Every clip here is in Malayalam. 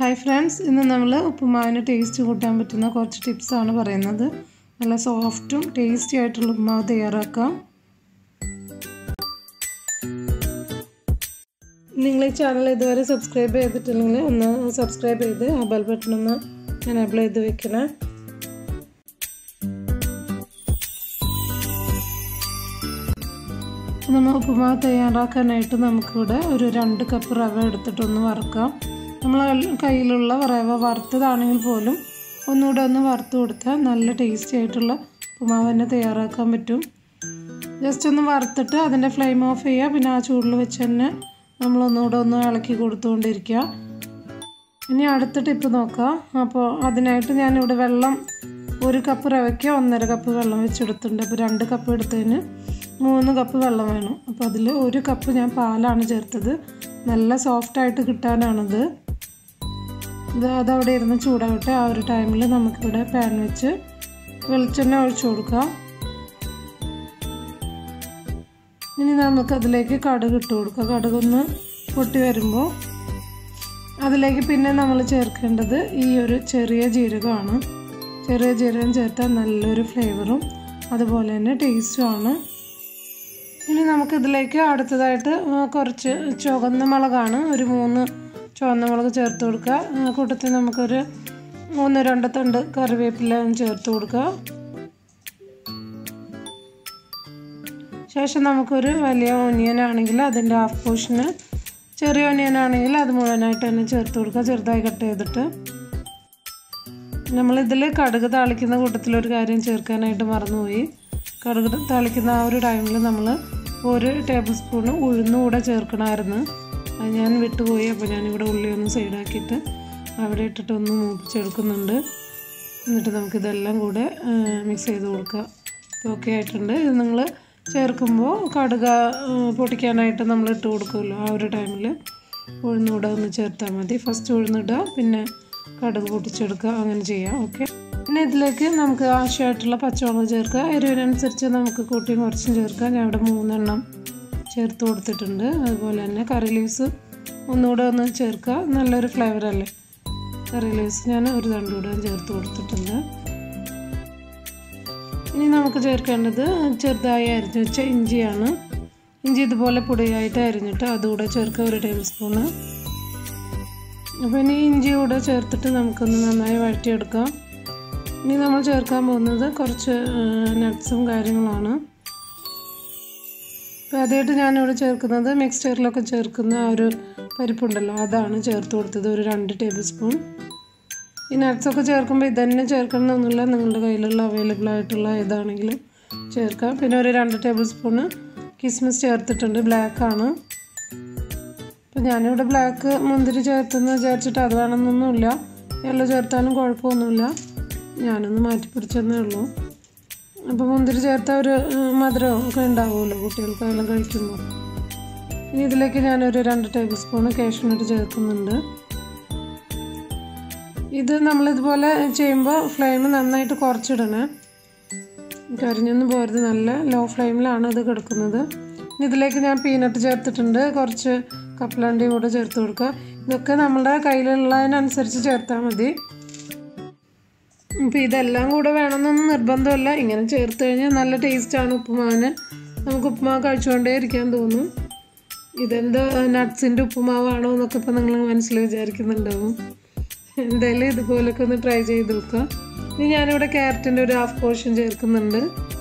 ഹായ് ഫ്രണ്ട്സ് ഇന്ന് നമ്മൾ ഉപ്പുമാവിന് ടേസ്റ്റ് കൂട്ടാൻ പറ്റുന്ന കുറച്ച് ടിപ്സാണ് പറയുന്നത് നല്ല സോഫ്റ്റും ടേസ്റ്റി ആയിട്ടുള്ള ഉപ്പുമാവ് തയ്യാറാക്കാം നിങ്ങൾ ഈ ചാനൽ ഇതുവരെ സബ്സ്ക്രൈബ് ചെയ്തിട്ടില്ലെങ്കിൽ ഒന്ന് സബ്സ്ക്രൈബ് ചെയ്ത് ആ ബെൽ ബട്ടൺ ഒന്ന് എനേബിൾ ചെയ്ത് വെക്കണേ നമ്മൾ ഉപ്പുമാവ് തയ്യാറാക്കാനായിട്ട് നമുക്കിവിടെ ഒരു രണ്ട് കപ്പ് റവ എടുത്തിട്ടൊന്ന് വറുക്കാം നമ്മൾ കയ്യിലുള്ള റവ വറുത്തതാണെങ്കിൽ പോലും ഒന്നുകൂടെ ഒന്ന് വറുത്ത് കൊടുത്താൽ നല്ല ടേസ്റ്റി ആയിട്ടുള്ള ഉപ്പുമാവ് തന്നെ തയ്യാറാക്കാൻ പറ്റും ജസ്റ്റ് ഒന്ന് വറുത്തിട്ട് അതിൻ്റെ ഫ്ലെയിം ഓഫ് ചെയ്യുക പിന്നെ ആ ചൂടിൽ വെച്ച് തന്നെ നമ്മളൊന്നുകൂടെ ഒന്ന് ഇളക്കി കൊടുത്തുകൊണ്ടിരിക്കുക ഇനി അടുത്ത ടിപ്പ് നോക്കാം അപ്പോൾ അതിനായിട്ട് ഞാനിവിടെ വെള്ളം ഒരു കപ്പ് റവയ്ക്ക് ഒന്നര കപ്പ് വെള്ളം വെച്ചെടുത്തിട്ടുണ്ട് അപ്പോൾ രണ്ട് കപ്പ് എടുത്തതിന് മൂന്ന് കപ്പ് വെള്ളം വേണം അപ്പോൾ അതിൽ ഒരു കപ്പ് ഞാൻ പാലാണ് ചേർത്തത് നല്ല സോഫ്റ്റായിട്ട് കിട്ടാനാണിത് ഇത് അതവിടെ ഇരുന്ന് ചൂടാവട്ടെ ആ ഒരു ടൈമിൽ നമുക്കിവിടെ പാൻ വെച്ച് വെളിച്ചെണ്ണ ഒഴിച്ചു കൊടുക്കാം ഇനി നമുക്കതിലേക്ക് കടുക് ഇട്ട് കൊടുക്കാം കടുകൊന്ന് പൊട്ടി വരുമ്പോൾ അതിലേക്ക് പിന്നെ നമ്മൾ ചേർക്കേണ്ടത് ഈ ഒരു ചെറിയ ജീരകമാണ് ചെറിയ ജീരകം ചേർത്താൽ നല്ലൊരു ഫ്ലേവറും അതുപോലെ തന്നെ ടേസ്റ്റുമാണ് ഇനി നമുക്കിതിലേക്ക് അടുത്തതായിട്ട് കുറച്ച് ചുവന്ന മുളകാണ് ഒരു മൂന്ന് ചുവന്ന മുളക് ചേർത്ത് കൊടുക്കുക കൂട്ടത്തിൽ നമുക്കൊരു മൂന്ന് രണ്ട് തണ്ട് കറിവേപ്പില ചേർത്ത് കൊടുക്കുക ശേഷം നമുക്കൊരു വലിയ ഒനിയൻ ആണെങ്കിൽ അതിൻ്റെ ഹാഫ് പോർഷന് ചെറിയ ഒനിയൻ ആണെങ്കിൽ അത് മുഴുവനായിട്ട് തന്നെ ചേർത്ത് കൊടുക്കുക ചെറുതായി കട്ട് ചെയ്തിട്ട് നമ്മളിതിൽ കടുക് താളിക്കുന്ന കൂട്ടത്തിലൊരു കാര്യം ചേർക്കാനായിട്ട് മറന്നുപോയി കടുക് താളിക്കുന്ന ആ ഒരു ടൈമിൽ നമ്മൾ ഒരു ടേബിൾ സ്പൂൺ ഉഴുന്നും കൂടെ ചേർക്കണമായിരുന്നു അത് ഞാൻ വിട്ടുപോയി അപ്പോൾ ഞാനിവിടെ ഉള്ളി ഒന്ന് സൈഡാക്കിയിട്ട് അവിടെ ഇട്ടിട്ട് ഒന്ന് മൂപ്പിച്ചെടുക്കുന്നുണ്ട് എന്നിട്ട് നമുക്കിതെല്ലാം കൂടെ മിക്സ് ചെയ്ത് കൊടുക്കുക ഓക്കെ ആയിട്ടുണ്ട് ഇത് നിങ്ങൾ ചേർക്കുമ്പോൾ കടുക പൊട്ടിക്കാനായിട്ട് നമ്മൾ ഇട്ട് കൊടുക്കുമല്ലോ ആ ഒരു ടൈമിൽ ഉഴുന്നൂടെ ഒന്ന് ചേർത്താൽ മതി ഫസ്റ്റ് ഉഴുന്നിടുക പിന്നെ കടുക് പൊട്ടിച്ചെടുക്കുക അങ്ങനെ ചെയ്യാം ഓക്കെ പിന്നെ ഇതിലേക്ക് നമുക്ക് ആവശ്യമായിട്ടുള്ള പച്ചമുളക് ചേർക്കുക എരിവിനനുസരിച്ച് നമുക്ക് കൂട്ടിയും കുറച്ചും ചേർക്കാം ഞാൻ ഇവിടെ മൂന്നെണ്ണം ചേർത്ത് കൊടുത്തിട്ടുണ്ട് അതുപോലെ തന്നെ കറി ലീവ്സ് ഒന്നുകൂടെ ഒന്ന് ചേർക്കുക നല്ലൊരു ഫ്ലേവർ അല്ലേ കറി ലീവ്സ് ഞാൻ ഒരു തണ്ടുകൂടെ ചേർത്ത് കൊടുത്തിട്ടുണ്ട് ഇനി നമുക്ക് ചേർക്കേണ്ടത് ചെറുതായി അരിഞ്ഞു വെച്ച ഇഞ്ചിയാണ് ഇഞ്ചി ഇതുപോലെ പൊടിയായിട്ട് അരിഞ്ഞിട്ട് അതുകൂടെ ചേർക്കുക ഒരു ടേബിൾ സ്പൂണ് അപ്പോൾ ഇനി ഇഞ്ചി കൂടെ ചേർത്തിട്ട് നമുക്കൊന്ന് നന്നായി വഴറ്റിയെടുക്കാം ഇനി നമ്മൾ ചേർക്കാൻ പോകുന്നത് കുറച്ച് നട്ട്സും കാര്യങ്ങളാണ് അപ്പോൾ അതായിട്ട് ഞാനിവിടെ ചേർക്കുന്നത് മിക്സ്ചറിലൊക്കെ ചേർക്കുന്ന ആ ഒരു പരിപ്പുണ്ടല്ലോ അതാണ് ചേർത്ത് കൊടുത്തത് ഒരു രണ്ട് ടേബിൾ സ്പൂൺ ഈ നട്ട്സൊക്കെ ചേർക്കുമ്പോൾ ഇതന്നെ ചേർക്കണമെന്നൊന്നുമില്ല നിങ്ങളുടെ കയ്യിലുള്ള അവൈലബിൾ ആയിട്ടുള്ള ഇതാണെങ്കിൽ ചേർക്കാം പിന്നെ ഒരു രണ്ട് ടേബിൾ സ്പൂണ് കിസ്മിസ് ചേർത്തിട്ടുണ്ട് ബ്ലാക്കാണ് അപ്പോൾ ഞാനിവിടെ ബ്ലാക്ക് മുന്തിരി ചേർത്തെന്ന് വിചാരിച്ചിട്ട് അത് വേണമെന്നൊന്നുമില്ല യെല്ലോ ചേർത്താലും കുഴപ്പമൊന്നുമില്ല ഞാനൊന്ന് മാറ്റി പിടിച്ചെന്നേ ഉള്ളൂ അപ്പോൾ മുന്തിരി ചേർത്ത ഒരു മധുരം ഒക്കെ ഉണ്ടാവുമല്ലോ കുട്ടികൾക്കെല്ലാം കഴിക്കുമ്പോൾ ഇനി ഇതിലേക്ക് ഞാനൊരു രണ്ട് ടേബിൾ സ്പൂണ് കാഷ്നട്ട് ചേർക്കുന്നുണ്ട് ഇത് നമ്മളിതുപോലെ ചെയ്യുമ്പോൾ ഫ്ലെയിം നന്നായിട്ട് കുറച്ചിടണേ കരിഞ്ഞൊന്നും പോരുത് നല്ല ലോ ഫ്ലെയിമിലാണ് ഇത് കിടക്കുന്നത് ഇതിലേക്ക് ഞാൻ പീനട്ട് ചേർത്തിട്ടുണ്ട് കുറച്ച് കപ്പലണ്ടി കൂടെ ചേർത്ത് കൊടുക്കുക ഇതൊക്കെ നമ്മുടെ കയ്യിലുള്ളതിനനുസരിച്ച് ചേർത്താൽ മതി അപ്പോൾ ഇതെല്ലാം കൂടെ വേണമെന്നൊന്നും നിർബന്ധമല്ല ഇങ്ങനെ ചേർത്ത് കഴിഞ്ഞാൽ നല്ല ടേസ്റ്റാണ് ഉപ്പുമാവിന് നമുക്ക് ഉപ്പുമാവ് കഴിച്ചുകൊണ്ടേ ഇരിക്കാൻ തോന്നും ഇതെന്താ നട്ട്സിൻ്റെ ഉപ്പുമാവാണോ എന്നൊക്കെ ഇപ്പോൾ നിങ്ങൾ മനസ്സിൽ വിചാരിക്കുന്നുണ്ടാവും എന്തായാലും ഇതുപോലൊക്കെ ഒന്ന് ട്രൈ ചെയ്ത് നോക്കുക ഇനി ഞാനിവിടെ ക്യാരറ്റിൻ്റെ ഒരു ഹാഫ് പോർഷൻ ചേർക്കുന്നുണ്ട്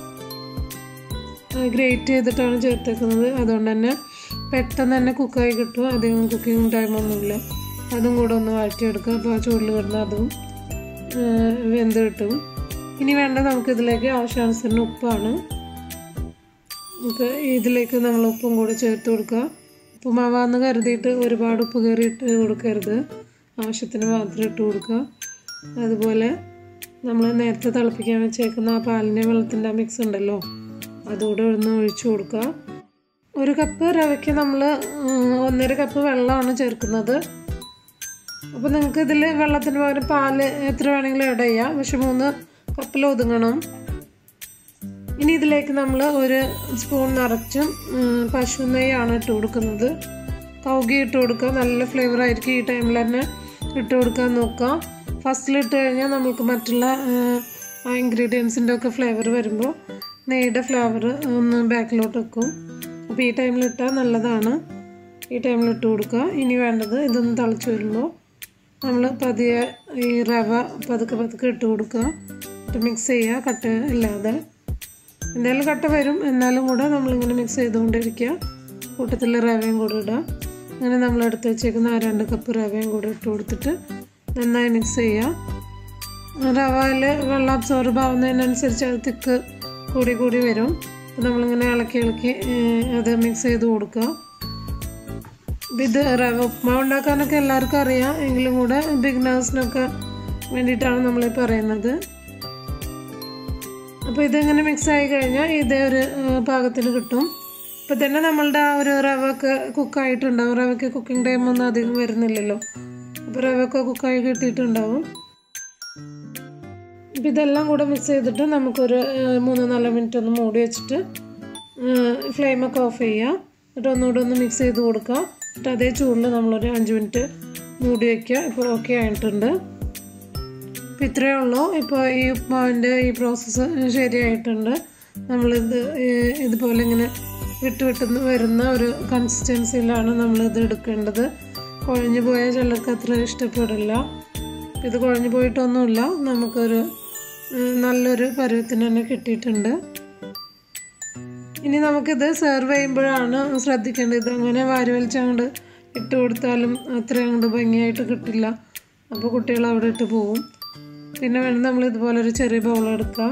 ഗ്രേറ്റ് ചെയ്തിട്ടാണ് ചേർത്തേക്കുന്നത് അതുകൊണ്ട് തന്നെ പെട്ടെന്ന് തന്നെ കുക്കായി കിട്ടും അധികം കുക്കിംഗ് ടൈമൊന്നുമില്ല അതും കൂടെ ഒന്ന് വഴറ്റിയെടുക്കുക അപ്പോൾ ആ ചൂടിൽ കിടന്ന് അതും വെന്ത് കിട്ടും ഇനി വേണ്ട നമുക്ക് ഇതിലേക്ക് ആവശ്യാനുസരണം ഉപ്പാണ് നമുക്ക് ഇതിലേക്ക് നമ്മൾ ഉപ്പും കൂടെ ചേർത്ത് കൊടുക്കുക ഉപ്പുമാവാന്ന് കരുതിയിട്ട് ഒരുപാട് ഉപ്പ് കയറിയിട്ട് കൊടുക്കരുത് ആവശ്യത്തിന് മാത്രം ഇട്ട് കൊടുക്കുക അതുപോലെ നമ്മൾ നേരത്തെ തിളപ്പിക്കാൻ വെച്ചേക്കുന്ന ആ പാലിൻ്റെ വെള്ളത്തിൻ്റെ മിക്സ് ഉണ്ടല്ലോ അതുകൂടെ ഒന്ന് ഒഴിച്ചു കൊടുക്കുക ഒരു കപ്പ് റവയ്ക്ക് നമ്മൾ ഒന്നര കപ്പ് വെള്ളമാണ് ചേർക്കുന്നത് അപ്പോൾ നിങ്ങൾക്ക് ഇതിൽ വെള്ളത്തിന് പകരം പാല് എത്ര വേണമെങ്കിലും ആഡ് ചെയ്യാം പക്ഷെ മൂന്ന് കപ്പിൽ ഒതുങ്ങണം ഇനി ഇതിലേക്ക് നമ്മൾ ഒരു സ്പൂൺ നിറച്ചും പശു നെയ്യാണ് ഇട്ട് കൊടുക്കുന്നത് കൗകി ഇട്ട് കൊടുക്കുക നല്ല ഫ്ലേവർ ആയിരിക്കും ഈ ടൈമിൽ തന്നെ ഇട്ട് കൊടുക്കാൻ നോക്കുക ഫസ്റ്റിൽ ഇട്ട് കഴിഞ്ഞാൽ നമുക്ക് മറ്റുള്ള ആ ഇൻഗ്രീഡിയൻസിൻ്റെ ഒക്കെ ഫ്ലേവർ വരുമ്പോൾ നെയ്യുടെ ഫ്ലേവർ ഒന്ന് ബാക്കിലോട്ട് വെക്കും അപ്പോൾ ഈ ടൈമിൽ ഇട്ടാൽ നല്ലതാണ് ഈ ടൈമിൽ ഇട്ട് കൊടുക്കുക ഇനി വേണ്ടത് ഇതൊന്ന് തിളച്ച് വരുമ്പോൾ നമ്മൾ പതിയെ ഈ റവ പതുക്കെ പതുക്കെ ഇട്ട് കൊടുക്കുക എന്നിട്ട് മിക്സ് ചെയ്യുക കട്ട ഇല്ലാതെ എന്തായാലും കട്ട വരും എന്നാലും കൂടെ നമ്മളിങ്ങനെ മിക്സ് ചെയ്തുകൊണ്ടിരിക്കുക കൂട്ടത്തിൽ റവയും കൂടെ ഇടുക അങ്ങനെ നമ്മൾ എടുത്ത് വെച്ചേക്കുന്ന ആ രണ്ട് കപ്പ് റവയും കൂടെ ഇട്ട് കൊടുത്തിട്ട് നന്നായി മിക്സ് ചെയ്യുക റവയിൽ വെള്ളം അബ്സോർബ് ആവുന്നതിനനുസരിച്ച് അത് തിക്ക് കൂടി കൂടി വരും അപ്പോൾ നമ്മളിങ്ങനെ ഇളക്കി ഇളക്കി അത് മിക്സ് ചെയ്ത് കൊടുക്കുക ഇത് റവ ഉപ്മാവ് ഉണ്ടാക്കാനൊക്കെ എല്ലാവർക്കും അറിയാം എങ്കിലും കൂടെ ബിഗിനേഴ്സിനൊക്കെ വേണ്ടിയിട്ടാണ് നമ്മൾ പറയുന്നത് അപ്പോൾ ഇതിങ്ങനെ മിക്സ് ആയി കഴിഞ്ഞാൽ ഇതേ ഒരു പാകത്തിന് കിട്ടും ഇപ്പം തന്നെ നമ്മളുടെ ആ ഒരു റവ ഒക്കെ കുക്കായിട്ടുണ്ടാവും റവയ്ക്ക് കുക്കിംഗ് ടൈം ഒന്നും അധികം വരുന്നില്ലല്ലോ അപ്പോൾ റവ ഒക്കെ കുക്കായി കിട്ടിയിട്ടുണ്ടാവും അപ്പം ഇതെല്ലാം കൂടെ മിക്സ് ചെയ്തിട്ട് നമുക്കൊരു മൂന്ന് നാല് മിനിറ്റ് ഒന്ന് മൂടി വെച്ചിട്ട് ഫ്ലെയിമൊക്കെ ഓഫ് ചെയ്യുക എന്നിട്ട് ഒന്നുകൂടെ ഒന്ന് മിക്സ് ചെയ്ത് കൊടുക്കുക എന്നിട്ട് അതേ ചൂടിൽ നമ്മളൊരു അഞ്ച് മിനിറ്റ് മൂടി വയ്ക്കുക ഇപ്പോൾ ഓക്കെ ആയിട്ടുണ്ട് അപ്പോൾ ഇത്രയേ ഉള്ളൂ ഇപ്പോൾ ഈ ഉപ്മാവിൻ്റെ ഈ പ്രോസസ്സ് ശരിയായിട്ടുണ്ട് നമ്മളിത് ഇതുപോലെ ഇങ്ങനെ വിട്ട് വിട്ട് വരുന്ന ഒരു കൺസിസ്റ്റൻസിയിലാണ് നമ്മളിത് എടുക്കേണ്ടത് കുഴഞ്ഞു പോയാൽ ചിലർക്ക് അത്ര ഇഷ്ടപ്പെടില്ല ഇത് കുഴഞ്ഞു പോയിട്ടൊന്നുമില്ല നമുക്കൊരു നല്ലൊരു പരുവത്തിന് തന്നെ കിട്ടിയിട്ടുണ്ട് ഇനി നമുക്കിത് സെർവ് ചെയ്യുമ്പോഴാണ് ശ്രദ്ധിക്കേണ്ടത് ഇത് അങ്ങനെ വാരി വലിച്ചങ്ങോട്ട് ഇട്ട് കൊടുത്താലും അത്ര അങ്ങോട്ട് ഭംഗിയായിട്ട് കിട്ടില്ല അപ്പോൾ കുട്ടികൾ അവിടെ ഇട്ട് പോവും പിന്നെ വേണം നമ്മൾ ഇതുപോലെ ഒരു ചെറിയ ബൗൾ എടുക്കുക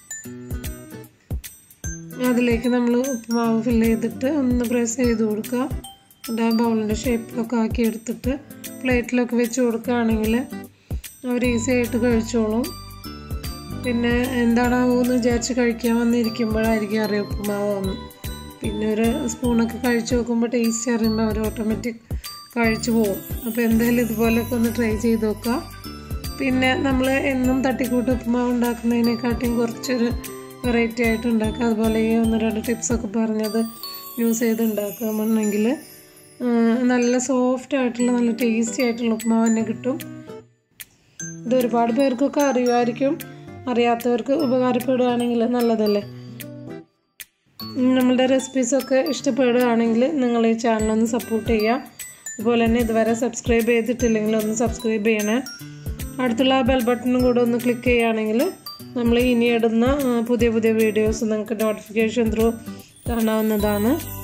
അതിലേക്ക് നമ്മൾ ഉപ്പുമാവ് ഫില്ല് ചെയ്തിട്ട് ഒന്ന് പ്രസ് ചെയ്ത് കൊടുക്കുക എന്നിട്ട് ആ ബൗളിൻ്റെ ഷേപ്പിലൊക്കെ ആക്കി എടുത്തിട്ട് പ്ലേറ്റിലൊക്കെ വെച്ച് കൊടുക്കുകയാണെങ്കിൽ അവർ ഈസി ആയിട്ട് കഴിച്ചോളും പിന്നെ എന്താണാവോ എന്ന് വിചാരിച്ച് കഴിക്കാൻ വന്നിരിക്കുമ്പോഴായിരിക്കും അറിയാം ഉപ്പുമാവോന്ന് പിന്നെ ഒരു സ്പൂണൊക്കെ കഴിച്ച് നോക്കുമ്പോൾ ടേസ്റ്റ് അറിയുമ്പോൾ അവർ ഓട്ടോമാറ്റിക് കഴിച്ചു പോകും അപ്പോൾ എന്തായാലും ഇതുപോലെയൊക്കെ ഒന്ന് ട്രൈ ചെയ്ത് നോക്കുക പിന്നെ നമ്മൾ എന്നും തട്ടിക്കൂട്ട് ഉപ്പുമാവ് ഉണ്ടാക്കുന്നതിനെക്കാട്ടിയും കുറച്ചൊരു വെറൈറ്റി ആയിട്ട് ഉണ്ടാക്കുക അതുപോലെ ഈ ഒന്ന് രണ്ട് ടിപ്സൊക്കെ പറഞ്ഞത് യൂസ് ചെയ്ത് ഉണ്ടാക്കുകയാണെന്നുണ്ടെങ്കിൽ നല്ല സോഫ്റ്റ് ആയിട്ടുള്ള നല്ല ടേസ്റ്റി ആയിട്ടുള്ള ഉപ്പുമാവ് തന്നെ കിട്ടും ഇത് ഒരുപാട് പേർക്കൊക്കെ അറിയുമായിരിക്കും അറിയാത്തവർക്ക് ഉപകാരപ്പെടുകയാണെങ്കിൽ നല്ലതല്ലേ നമ്മളുടെ റെസിപ്പീസൊക്കെ ഇഷ്ടപ്പെടുകയാണെങ്കിൽ നിങ്ങൾ ഈ ചാനലൊന്ന് സപ്പോർട്ട് ചെയ്യുക അതുപോലെ തന്നെ ഇതുവരെ സബ്സ്ക്രൈബ് ചെയ്തിട്ടില്ലെങ്കിൽ ഒന്ന് സബ്സ്ക്രൈബ് ചെയ്യണേ അടുത്തുള്ള ബെൽ ബട്ടണും കൂടെ ഒന്ന് ക്ലിക്ക് ചെയ്യുകയാണെങ്കിൽ നമ്മൾ ഇനി ഇടുന്ന പുതിയ പുതിയ വീഡിയോസ് നിങ്ങൾക്ക് നോട്ടിഫിക്കേഷൻ ത്രൂ കാണാവുന്നതാണ്